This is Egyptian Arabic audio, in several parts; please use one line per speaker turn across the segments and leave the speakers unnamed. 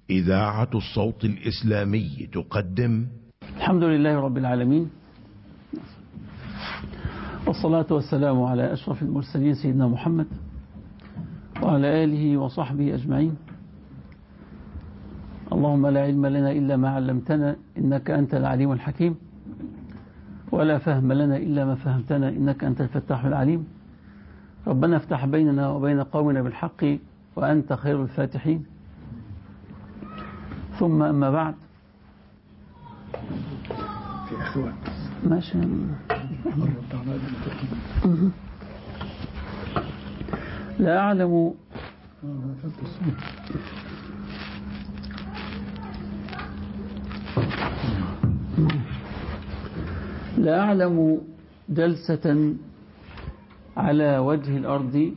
إذاعة الصوت الإسلامي تقدم
الحمد لله رب العالمين والصلاة والسلام على أشرف المرسلين سيدنا محمد وعلى آله وصحبه أجمعين اللهم لا علم لنا إلا ما علمتنا إنك أنت العليم الحكيم ولا فهم لنا إلا ما فهمتنا إنك أنت الفتاح العليم ربنا افتح بيننا وبين قومنا بالحق وأنت خير الفاتحين ثم أما بعد
في أخوان
ماشي لا أعلم لا أعلم جلسة على وجه الأرض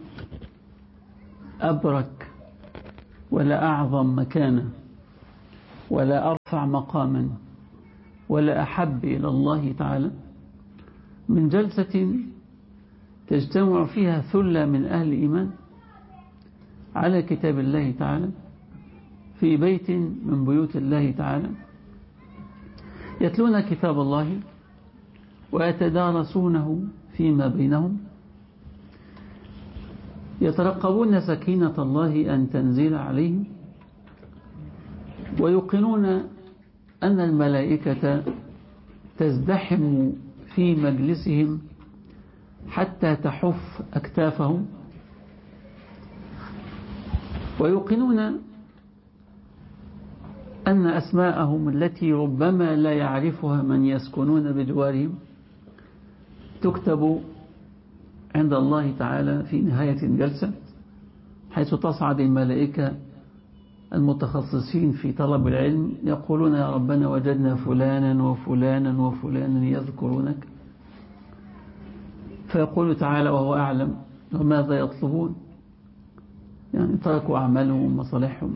أبرك ولا أعظم مكانا ولا أرفع مقاما ولا أحب إلى الله تعالى من جلسة تجتمع فيها ثلة من أهل الإيمان على كتاب الله تعالى في بيت من بيوت الله تعالى يتلون كتاب الله ويتدارسونه فيما بينهم يترقبون سكينة الله أن تنزل عليهم ويوقنون أن الملائكة تزدحم في مجلسهم حتى تحف أكتافهم ويوقنون أن أسماءهم التي ربما لا يعرفها من يسكنون بجوارهم تكتب عند الله تعالى في نهاية الجلسة حيث تصعد الملائكة المتخصصين في طلب العلم يقولون يا ربنا وجدنا فلانا وفلانا وفلانا يذكرونك فيقول تعالى وهو أعلم وماذا يطلبون يعني تركوا أعمالهم ومصالحهم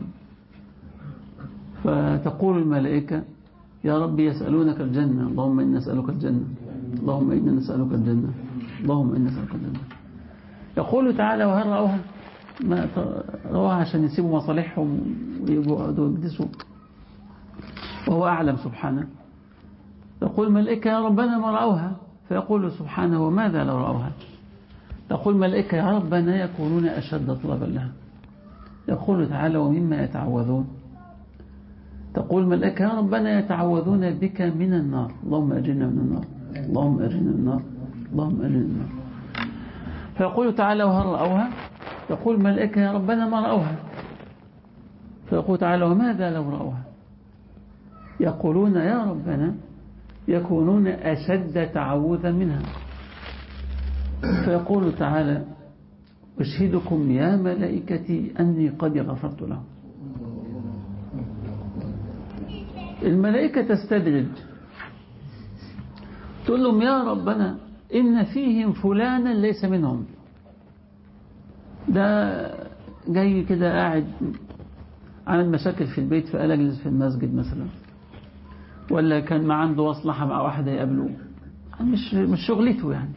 فتقول الملائكة يا رب يسألونك الجنة اللهم إنا نسألك الجنة اللهم إنا نسألك الجنة اللهم إنا نسألك الجنة يقول تعالى وهل رأوها ما رأوها عشان يسيبوا مصالحهم ويقعدوا يجلسوا وهو أعلم سبحانه يقول الملائكة يا ربنا ما رأوها فيقول سبحانه وماذا لو رأوها تقول الملائكة يا ربنا يكونون أشد طلبا لها يقول تعالى ومما يتعوذون تقول الملائكة يا ربنا يتعوذون بك من النار اللهم أجرنا من النار اللهم أجرنا من النار اللهم أجرنا من النار فيقول تعالى وهل رأوها يقول الملائكة يا ربنا ما رأوها فيقول تعالى وماذا لو رأوها يقولون يا ربنا يكونون أشد تعوذا منها فيقول تعالى أشهدكم يا ملائكتي أني قد غفرت لهم الملائكة تستدرج تقول لهم يا ربنا إن فيهم فلانا ليس منهم ده جاي كده قاعد عامل مشاكل في البيت فقال اجلس في المسجد مثلا ولا كان ما عنده مصلحة مع واحدة يقابله مش مش شغلته يعني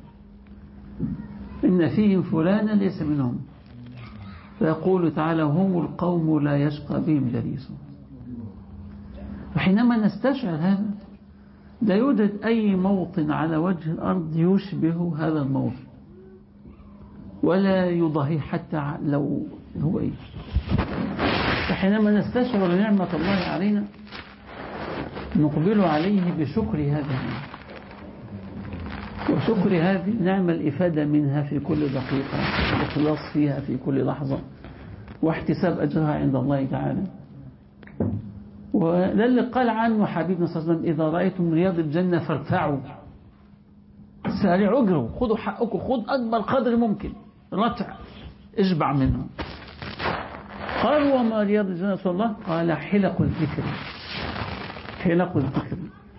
إن فيهم فلانا ليس منهم فيقول تعالى هم القوم لا يشقى بهم جليسهم وحينما نستشعر هذا لا يوجد أي موطن على وجه الأرض يشبه هذا الموطن ولا يضاهي حتى لو هو إيه فحينما نستشعر نعمة الله علينا نقبل عليه بشكر هذه وشكر هذه نعمة الإفادة منها في كل دقيقة والإخلاص فيها في كل لحظة واحتساب أجرها عند الله تعالى وده اللي قال عنه حبيبنا صلى الله عليه وسلم إذا رأيتم رياض الجنة فارتعوا سارعوا اجروا خذوا حقكم خذ أكبر قدر ممكن رتع اشبع منه قالوا وما رياض الجنة صلى الله قال حلق الذكر حلق الذكر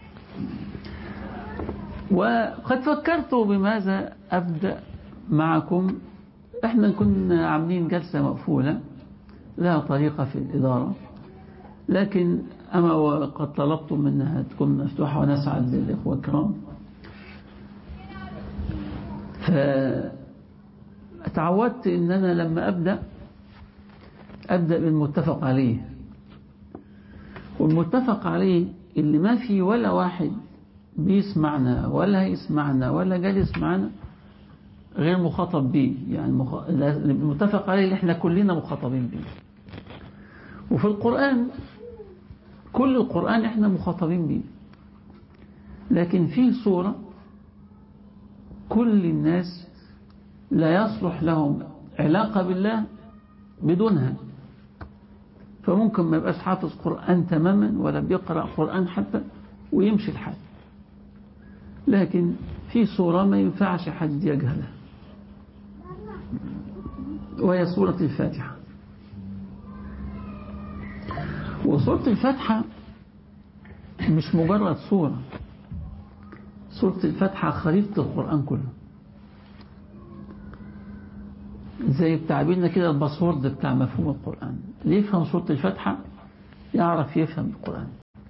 وقد فكرت بماذا أبدأ معكم احنا كنا عاملين جلسة مقفولة لها طريقة في الإدارة لكن أما وقد طلبت منها تكون مفتوحة ونسعد للإخوة الكرام فتعودت أن أنا لما أبدأ أبدأ بالمتفق عليه والمتفق عليه اللي ما في ولا واحد بيسمعنا ولا هيسمعنا ولا جالس معنا غير مخاطب بيه يعني مخ... المتفق عليه اللي احنا كلنا مخاطبين بيه وفي القرآن كل القرآن احنا مخاطبين بيه لكن في صورة كل الناس لا يصلح لهم علاقة بالله بدونها فممكن ما يبقاش حافظ قرآن تماما ولا بيقرأ قرآن حتى ويمشي الحال لكن في صورة ما ينفعش حد يجهلها وهي سورة الفاتحة وسورة الفاتحة مش مجرد سورة سورة الفاتحة خريطة القرآن كله زي بتعبيرنا كده الباسورد بتاع مفهوم القرآن اللي يفهم سورة الفاتحة يعرف يفهم القرآن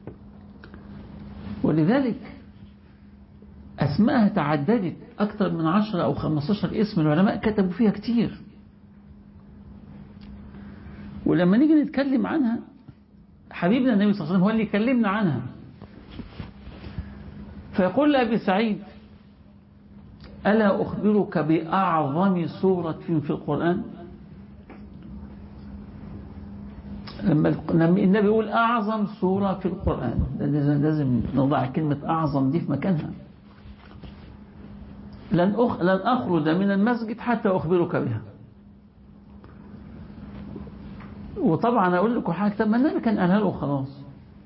ولذلك أسماءها تعددت أكثر من عشرة أو خمستاشر اسم العلماء كتبوا فيها كتير ولما نيجي نتكلم عنها حبيبنا النبي صلى الله عليه وسلم هو اللي يكلمنا عنها فيقول لأبي سعيد ألا أخبرك بأعظم سورة في القرآن لما النبي يقول أعظم سورة في القرآن لازم نضع كلمة أعظم دي في مكانها لن, أخ... لن أخرج من المسجد حتى أخبرك بها وطبعا أقول لكم حاجة طب ما النبي كان قالها له خلاص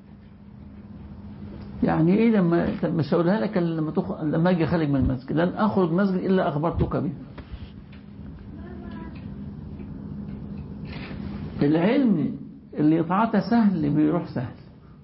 يعني ايه لما مش هقولها لك لما تخ... لما اجي خارج من المسجد لن اخرج مسجد الا اخبرتك به العلم اللي يتعاطى سهل بيروح سهل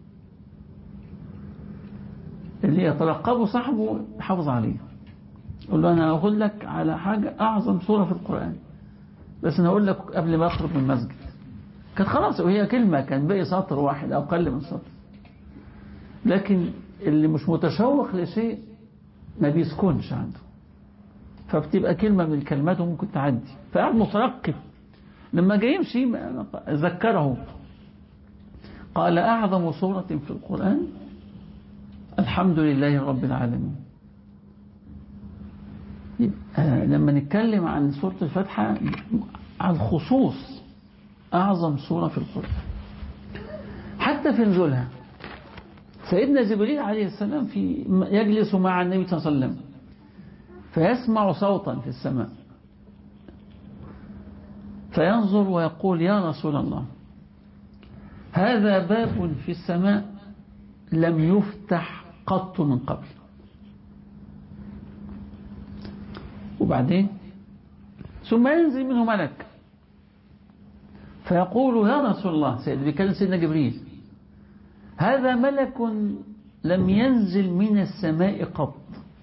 اللي يتلقبه صاحبه يحافظ عليه يقول له انا اقول لك على حاجة اعظم سورة في القرآن بس انا اقول لك قبل ما اخرج من المسجد كانت خلاص وهي كلمة كان باقي سطر واحد او اقل من سطر لكن اللي مش متشوق لشيء ما بيسكنش عنده فبتبقى كلمة من الكلمات وممكن تعدي فقعد مترقب لما جاي يمشي ذكره قال أعظم سورة في القرآن الحمد لله رب العالمين لما نتكلم عن سورة الفاتحة عن خصوص أعظم سورة في القرآن حتى في نزولها سيدنا جبريل عليه السلام في يجلس مع النبي صلى الله عليه وسلم فيسمع صوتا في السماء فينظر ويقول يا رسول الله هذا باب في السماء لم يفتح قط من قبل وبعدين ثم ينزل منه ملك فيقول يا رسول الله سيد بيكلم سيدنا جبريل هذا ملك لم ينزل من السماء قط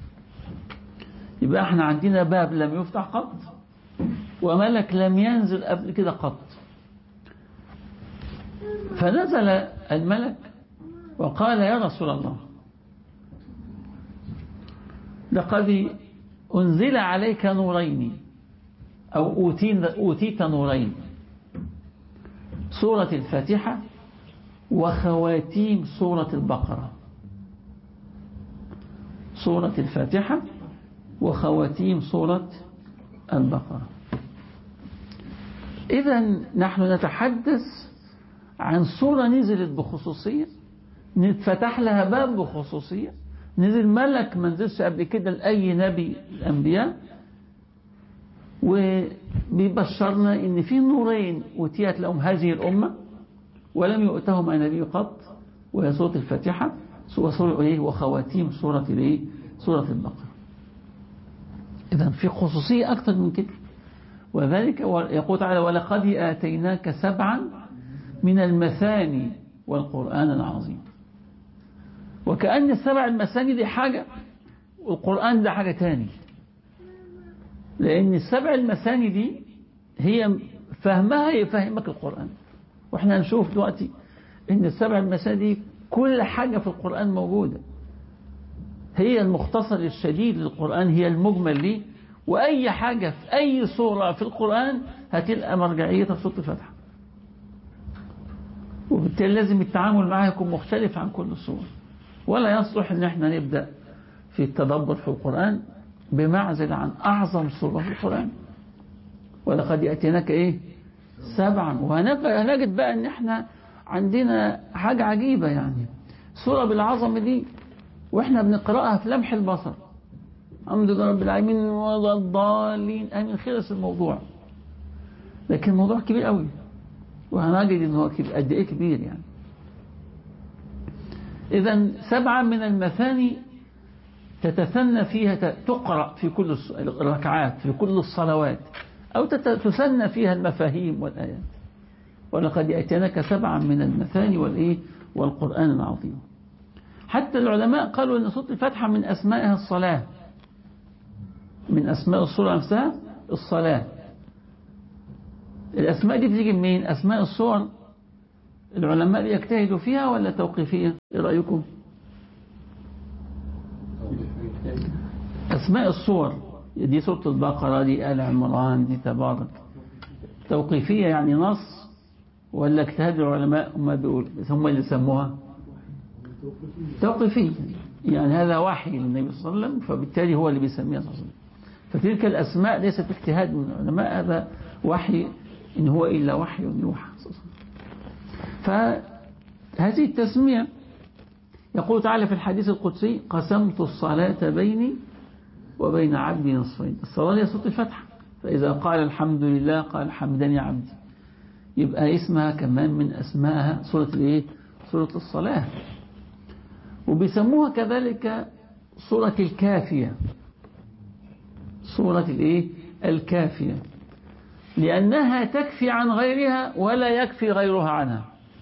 يبقى احنا عندنا باب لم يفتح قط وملك لم ينزل قبل كده قط فنزل الملك وقال يا رسول الله لقد أنزل عليك نورين أو أوتيت نورين سورة الفاتحة وخواتيم سورة البقرة سورة الفاتحة وخواتيم سورة البقرة إذا نحن نتحدث عن سورة نزلت بخصوصية فتح لها باب بخصوصية نزل ملك ما نزلش قبل كده لأي نبي الأنبياء وبيبشرنا إن في نورين أوتيت لهم هذه الأمة ولم يؤتهم النبي قط وهي سورة الفاتحة وسورة إيه وخواتيم سورة الإيه سورة البقرة إذا في خصوصية أكثر من كده وذلك يقول تعالى ولقد آتيناك سبعا من المثاني والقرآن العظيم وكأن السبع المثاني دي حاجة والقرآن ده حاجة تاني لأن السبع المثاني دي هي فهمها يفهمك القرآن واحنا نشوف دلوقتي ان السبع المثاني دي كل حاجة في القرآن موجودة هي المختصر الشديد للقرآن هي المجمل ليه وأي حاجة في أي صورة في القرآن هتلقى مرجعية سورة الفتح وبالتالي لازم التعامل معها يكون مختلف عن كل الصور ولا يصلح ان احنا نبدأ في التدبر في القرآن بمعزل عن أعظم صورة في القرآن ولقد يأتيناك إيه سبعا وهنجد بقى ان احنا عندنا حاجة عجيبة يعني صورة بالعظمة دي واحنا بنقرأها في لمح البصر الحمد لله رب العالمين ولا الضالين امين خلص الموضوع لكن الموضوع كبير قوي وهنجد ان هو كبير قد ايه كبير يعني اذا سبعة من المثاني تتثنى فيها تقرأ في كل الركعات في كل الصلوات أو تثنى فيها المفاهيم والآيات ولقد يأتيناك سبعا من المثاني والإيه والقرآن العظيم حتى العلماء قالوا أن صوت الفاتحة من أسمائها الصلاة من أسماء الصورة نفسها الصلاة الأسماء دي بتيجي منين أسماء الصور العلماء يجتهدوا فيها ولا توقيفية إيه رأيكم أسماء الصور دي سورة البقرة دي آل عمران دي تبارك توقيفية يعني نص ولا اجتهاد العلماء ما بيقول هم اللي سموها توقيفية يعني هذا وحي للنبي صلى الله عليه وسلم فبالتالي هو اللي بيسميها صلى الله عليه وسلم فتلك الأسماء ليست اجتهاد من العلماء هذا وحي إن هو إلا وحي يوحى فهذه التسمية يقول تعالى في الحديث القدسي قسمت الصلاة بيني وبين عبدي نصفين الصلاة هي صوت الفتحة فإذا قال الحمد لله قال حمدني عبدي يبقى اسمها كمان من أسمائها سورة الإيه؟ سورة الصلاة وبيسموها كذلك سورة الكافية سورة الإيه؟ الكافية لأنها تكفي عن غيرها ولا يكفي غيرها عنها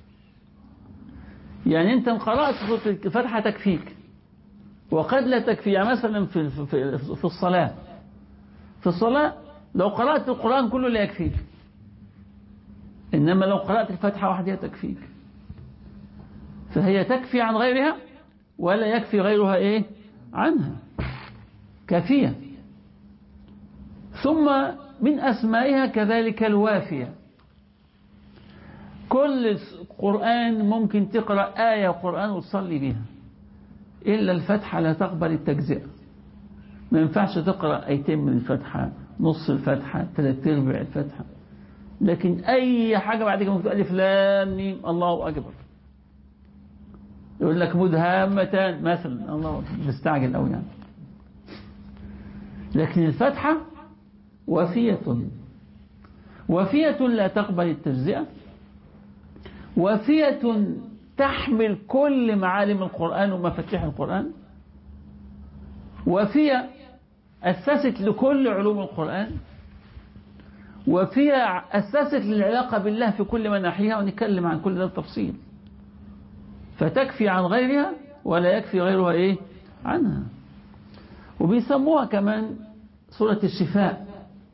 يعني أنت قرأت سورة الفتحة تكفيك وقد لا تكفي يعني مثلا في, في, في الصلاة في الصلاة لو قرأت القرآن كله لا يكفيك إنما لو قرأت الفتحة وحدها تكفيك فهي تكفي عن غيرها ولا يكفي غيرها إيه عنها كافية ثم من أسمائها كذلك الوافية كل قرآن ممكن تقرأ آية قرآن وتصلي بها إلا الفتحة لا تقبل التجزئة ما ينفعش تقرأ أيتين من الفتحة نص الفتحة ثلاث ارباع الفتحة لكن أي حاجة بعد كده ممكن ألف لام ميم الله أكبر يقول لك مدهامتان مثلا الله مستعجل أوي يعني لكن الفتحة وفية وفية لا تقبل التجزئة وفية تحمل كل معالم القرآن ومفاتيح القرآن وفية أسست لكل علوم القرآن وفيها أسست للعلاقة بالله في كل مناحيها ونتكلم عن كل ده التفصيل فتكفي عن غيرها ولا يكفي غيرها إيه عنها وبيسموها كمان سورة الشفاء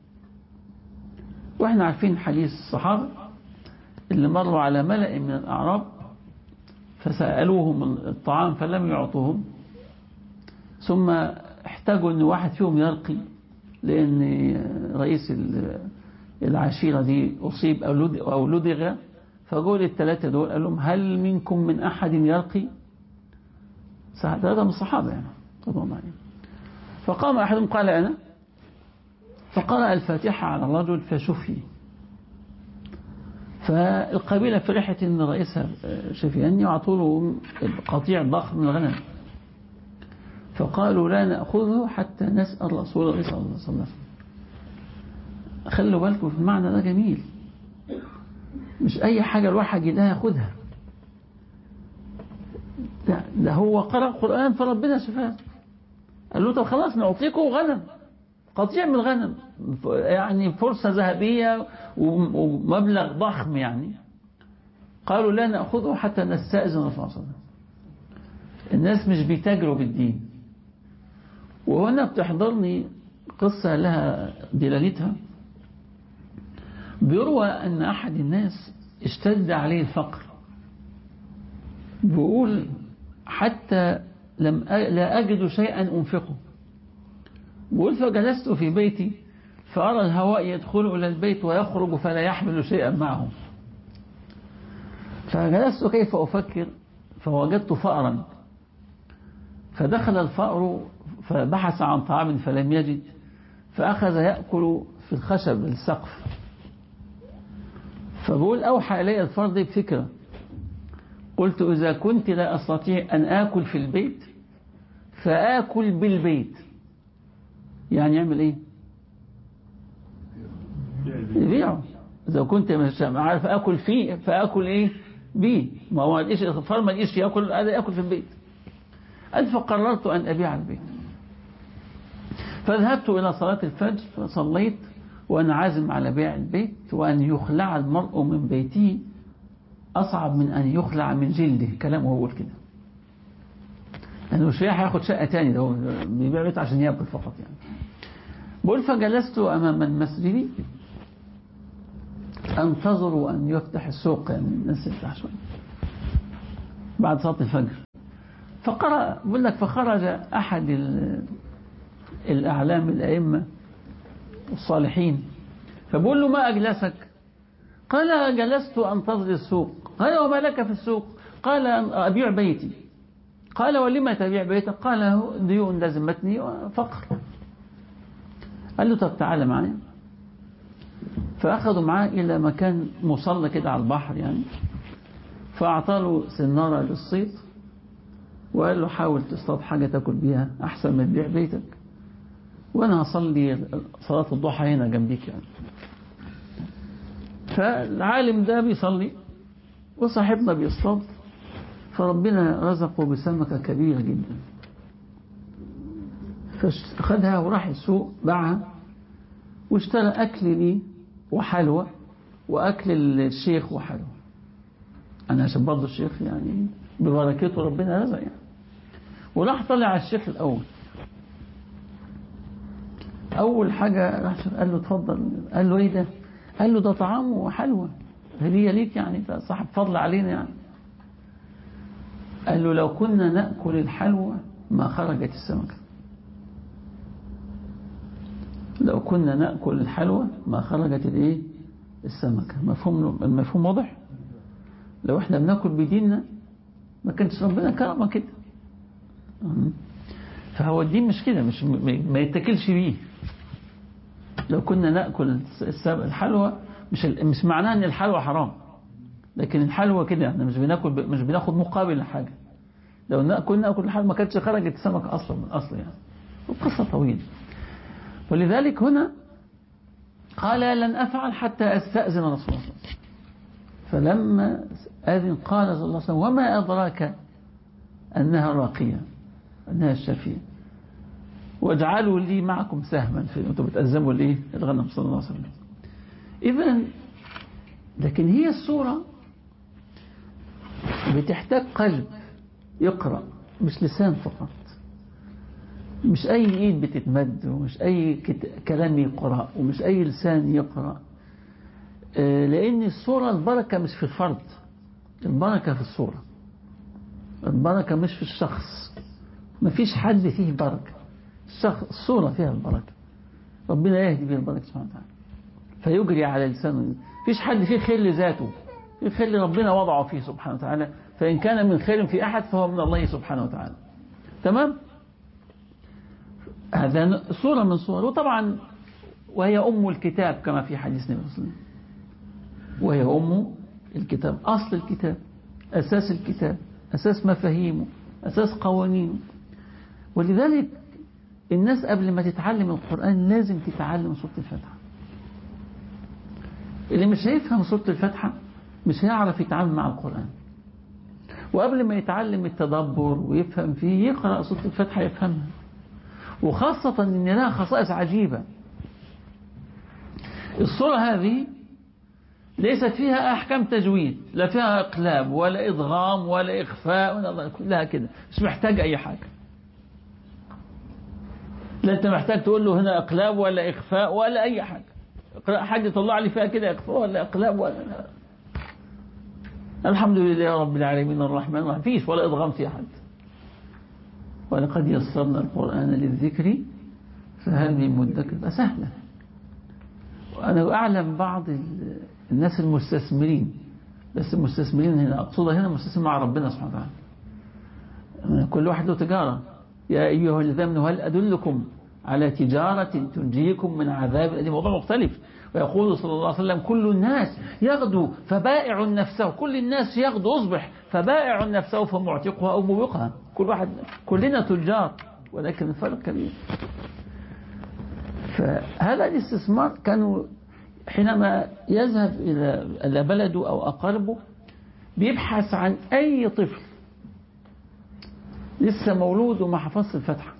واحنا عارفين حديث الصحابة اللي مروا على ملأ من الأعراب فسألوهم الطعام فلم يعطوهم ثم احتاجوا ان واحد فيهم يرقي لان رئيس العشيرة دي أصيب أو لدغ فقول الثلاثة دول قال لهم هل منكم من أحد يرقي ثلاثة من الصحابة يعني رضي الله عنهم فقام أحدهم قال أنا فقرأ الفاتحة على الرجل فشفي فالقبيلة فرحت ان رئيسها شفياني وعطوا له قطيع ضخم من الغنم فقالوا لا نأخذه حتى نسأل رسول الله صلى الله عليه وسلم خلوا بالكم في المعنى ده جميل مش أي حاجة الواحد يلاقيها ياخدها ده, ده هو قرأ قرآن فربنا شفاه قال له طب خلاص نعطيكم غنم قطيع من الغنم يعني فرصة ذهبية ومبلغ ضخم يعني قالوا لا نأخذه حتى نستأذن الرسول صلى الله عليه وسلم الناس مش بيتاجروا بالدين وهنا بتحضرني قصة لها دلالتها بيروى أن أحد الناس اشتد عليه الفقر بيقول حتى لم لا أجد شيئا أنفقه بيقول فجلست في بيتي فأرى الهواء يدخل إلى البيت ويخرج فلا يحمل شيئا معه فجلست كيف أفكر فوجدت فأرا فدخل الفأر فبحث عن طعام فلم يجد فأخذ يأكل في الخشب السقف فبقول أوحى إلي الفرد بفكرة قلت إذا كنت لا أستطيع أن آكل في البيت فآكل بالبيت يعني يعمل إيه يبيعه إذا كنت مش عارف أكل فيه فأكل إيه بيه ما هو إيش الفرد ما إيش يأكل هذا يأكل في البيت قال فقررت أن أبيع البيت فذهبت إلى صلاة الفجر فصليت وأنا عازم على بيع البيت وأن يخلع المرء من بيته أصعب من أن يخلع من جلده كلامه هو كده لأنه مش هياخد شقة تاني ده هو بيبيع بيت عشان يأكل فقط يعني بقول فجلست أمام المسجد أنتظر أن يفتح السوق يعني الناس يفتح شوية بعد صلاة الفجر فقرأ بقول لك فخرج أحد الأعلام الأئمة الصالحين فبقول له ما أجلسك قال جلست أنتظر السوق قال وما لك في السوق قال أبيع بيتي قال ولما تبيع بيتك قال ديون لازمتني فقر قال له طب تعالى معايا فأخذوا معاه إلى مكان مصلى كده على البحر يعني فأعطى له سنارة للصيد وقال له حاول تصطاد حاجة تاكل بيها أحسن ما تبيع بيتك وأنا هصلي صلاة الضحى هنا جنبيك يعني فالعالم ده بيصلي وصاحبنا بيصطاد فربنا رزقه بسمكة كبيرة جدا فخدها وراح السوق باعها واشترى أكل لي وحلوى وأكل الشيخ وحلوى أنا عشان برضه الشيخ يعني ببركته ربنا رزق يعني وراح طلع على الشيخ الأول أول حاجة راح قال له اتفضل قال له إيه ده قال له ده طعام وحلوى هدية ليك يعني صاحب فضل علينا يعني قال له لو كنا نأكل الحلوى ما خرجت السمكة لو كنا نأكل الحلوى ما خرجت الايه السمكة مفهوم المفهوم واضح لو احنا بناكل بديننا ما كانش ربنا كرمه كده فهو الدين مش كده مش ما يتكلش بيه لو كنا نأكل الحلوى مش مش معناه ان الحلوى حرام لكن الحلوى كده احنا مش بناكل مش بناخد مقابل لحاجة لو نأكل نأكل الحلوى ما كانتش خرجت السمكة اصلا من اصل يعني وقصة طويلة ولذلك هنا قال لن أفعل حتى أستأذن رسول الله فلما أذن قال صلى الله عليه وسلم وما أدراك أنها راقية أنها الشفية واجعلوا لي معكم سهما في أنتم بتأزموا الإيه الغنم صلى الله عليه وسلم إذا لكن هي الصورة بتحتاج قلب يقرأ مش لسان فقط مش أي إيد بتتمد ومش أي كلام يقرأ ومش أي لسان يقرأ لأن الصورة البركة مش في الفرد البركة في الصورة البركة مش في الشخص ما فيش حد فيه بركة الشخص الصورة فيها البركة ربنا يهدي بها البركة سبحانه وتعالى فيجري على لسانه فيش حد فيه خير لذاته في خير ربنا وضعه فيه سبحانه وتعالى فإن كان من خير في أحد فهو من الله سبحانه وتعالى تمام هذا صورة من صور وطبعا وهي أم الكتاب كما في حديث النبي صلى الله عليه وسلم وهي أم الكتاب أصل الكتاب أساس الكتاب أساس مفاهيمه أساس قوانينه ولذلك الناس قبل ما تتعلم القرآن لازم تتعلم سورة الفاتحة اللي مش هيفهم سورة الفاتحة مش هيعرف يتعامل مع القرآن وقبل ما يتعلم التدبر ويفهم فيه يقرأ سورة الفاتحة يفهمها وخاصة ان لها خصائص عجيبة الصورة هذه ليست فيها أحكام تجويد لا فيها إقلاب ولا إضغام ولا إخفاء ولا كلها كده مش محتاج أي حاجة لا أنت محتاج تقول له هنا إقلاب ولا إخفاء ولا أي حاجة حاجة طلع لي فيها كده إخفاء ولا إقلاب ولا لا. الحمد لله رب العالمين الرحمن ما فيش ولا إضغام في أحد ولقد يسرنا القرآن للذكر فهل من مدكر سهلة وأنا أعلم بعض الناس المستثمرين بس المستثمرين هنا أقصد هنا مستثمر مع ربنا سبحانه وتعالى كل واحد له تجارة يا أيها الذين هل أدلكم على تجارة تنجيكم من عذاب هذا موضوع مختلف ويقول صلى الله عليه وسلم كل الناس يغدو فبائع نفسه كل الناس يغدو أصبح فبائع نفسه فمعتقها أو موبقها كل واحد كلنا تجار ولكن الفرق كبير فهذا الاستثمار كانوا حينما يذهب إلى بلده أو أقربه بيبحث عن أي طفل لسه مولود وما حفظش الفتحة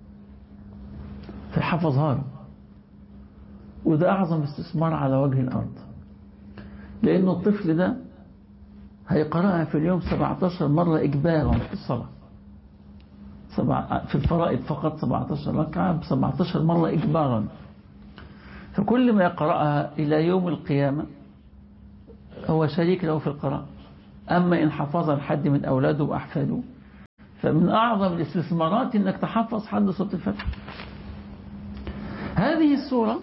فيحفظها له وده أعظم استثمار على وجه الأرض لأن الطفل ده هيقرأها في اليوم 17 مرة إجبارا في الصلاة في الفرائض فقط 17 ركعة ب 17 مرة إجبارا فكل ما يقرأها إلى يوم القيامة هو شريك له في القراءة أما إن حفظها لحد من أولاده وأحفاده فمن أعظم الاستثمارات أنك تحفظ حد صوت الفتح هذه السورة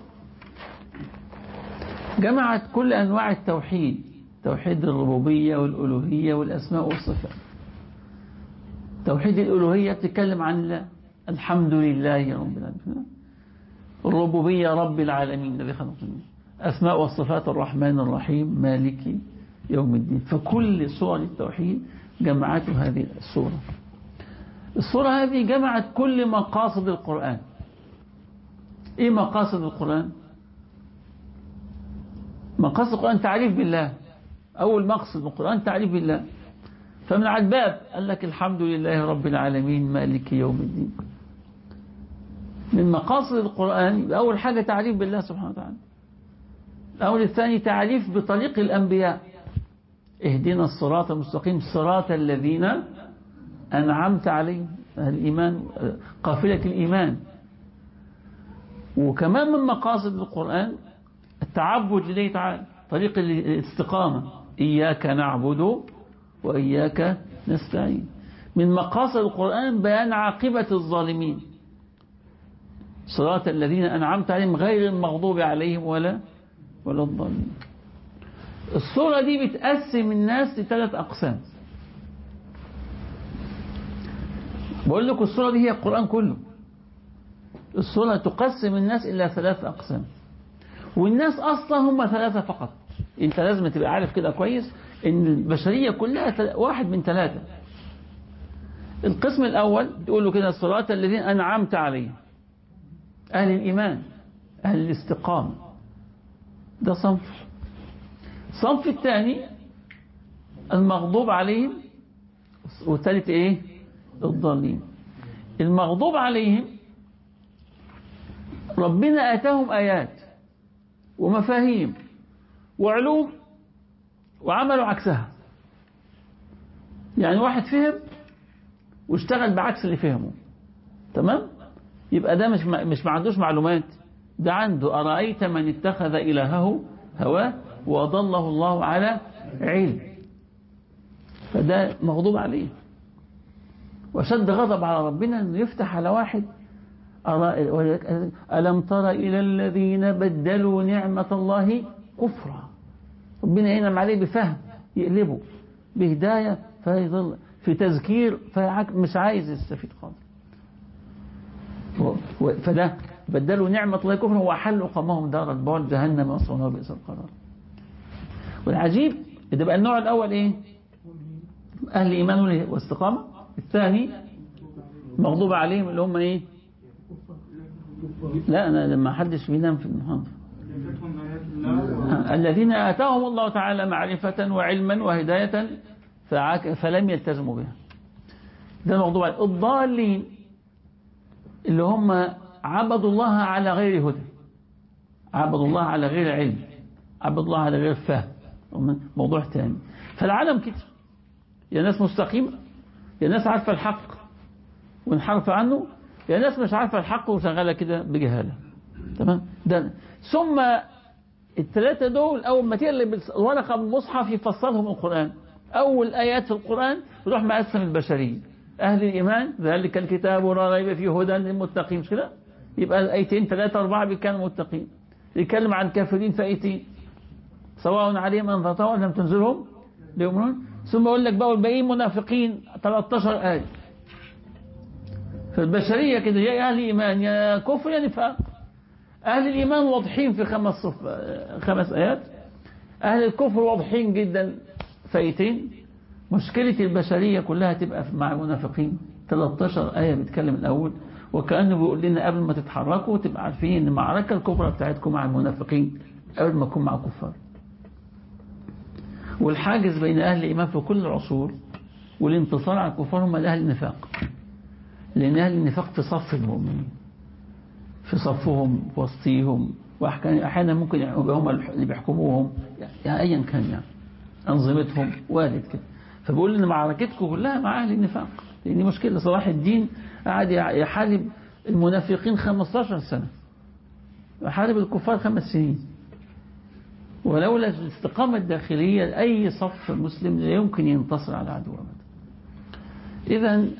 جمعت كل أنواع التوحيد توحيد الربوبية والألوهية والأسماء والصفات توحيد الألوهية تتكلم عن الله الحمد لله رب العالمين الربوبية رب العالمين الذي خلق أسماء والصفات الرحمن الرحيم مالك يوم الدين فكل صور التوحيد جمعته هذه الصورة الصورة هذه جمعت كل مقاصد القرآن إيه مقاصد القرآن مقاصد القرآن تعريف بالله أول مقصد القرآن تعريف بالله فمن على الباب قال لك الحمد لله رب العالمين مالك يوم الدين من مقاصد القرآن أول حاجة تعريف بالله سبحانه وتعالى الأول الثاني تعريف بطريق الأنبياء اهدنا الصراط المستقيم صراط الذين أنعمت عليهم الإيمان قافلة الإيمان وكمان من مقاصد القرآن التعبد لله تعالى طريق الاستقامة إياك نعبد وإياك نستعين من مقاصد القرآن بيان عاقبة الظالمين صراط الذين أنعمت عليهم غير المغضوب عليهم ولا ولا الضالين الصورة دي بتقسم الناس لثلاث أقسام بقول لكم الصورة دي هي القرآن كله الصورة تقسم الناس إلى ثلاث أقسام والناس أصلا هم ثلاثة فقط أنت لازم تبقى عارف كده كويس إن البشرية كلها واحد من ثلاثة القسم الأول تقول له كده الصراط الذين أنعمت عليهم أهل الإيمان أهل الاستقامة ده صنف الصنف الثاني المغضوب عليهم والثالث إيه الضالين المغضوب عليهم ربنا آتاهم آيات ومفاهيم وعلوم وعملوا عكسها يعني واحد فهم واشتغل بعكس اللي فهمه تمام يبقى ده مش مش ما عندوش معلومات ده عنده أرأيت من اتخذ إلهه هواه وأضله الله على علم فده مغضوب عليه وشد غضب على ربنا انه يفتح على واحد ألم تر إلى الذين بدلوا نعمة الله كفرا ربنا ينعم عليه بفهم يقلبه بهداية فيظل في تذكير مش عايز يستفيد خالص فده بدلوا نعمة الله كفرا وأحلوا قمهم دار البعد جهنم أصلا بئس القرار والعجيب ده بقى النوع الأول إيه أهل إيمان واستقامة الثاني مغضوب عليهم اللي هم إيه لا أنا لما حدش بينام في المحاضرة الذين آتاهم الله تعالى معرفة وعلما وهداية فلم يلتزموا بها ده الموضوع الضالين اللي هم عبدوا الله على غير هدى عبدوا الله على غير علم عبدوا الله على غير فهم موضوع ثاني فالعالم كده يا ناس مستقيمة يا ناس عارفة الحق وانحرف عنه يا ناس مش عارفة الحق وشغالة كده بجهالة تمام ده ثم الثلاثة دول أول ما تقلب الورقة من المصحف يفصلهم القرآن أول آيات في القرآن يروح مقسم البشرية أهل الإيمان ذلك الكتاب لا ريب فيه هدى للمتقين مش كده يبقى الآيتين ثلاثة أربعة بيتكلموا متقين يتكلم عن الكافرين في آيتين سواء عليهم أنذرتهم لم تنزلهم لا يؤمنون ثم يقول لك بقى والباقيين منافقين 13 آية فالبشرية كده يا أهل إيمان يا كفر يا نفاق أهل الإيمان واضحين في خمس صف خمس آيات أهل الكفر واضحين جدا فايتين مشكلة البشرية كلها تبقى مع المنافقين 13 آية بيتكلم الأول وكأنه بيقول لنا قبل ما تتحركوا تبقى عارفين ان المعركة الكبرى بتاعتكم مع المنافقين قبل ما تكون مع الكفار والحاجز بين أهل الإيمان في كل العصور والانتصار على الكفار هم أهل النفاق لأن أهل النفاق في صف المؤمنين في صفهم في وسطيهم وأحيانا ممكن يبقى هم اللي بيحكموهم يعني أيا كان يعني أنظمتهم وارد كده فبقول إن معركتكم كلها مع أهل النفاق لأن مشكلة صلاح الدين قعد يحارب المنافقين 15 سنة يحارب الكفار خمس سنين ولولا الاستقامة الداخلية أي صف مسلم لا يمكن ينتصر على عدو أبدا إذا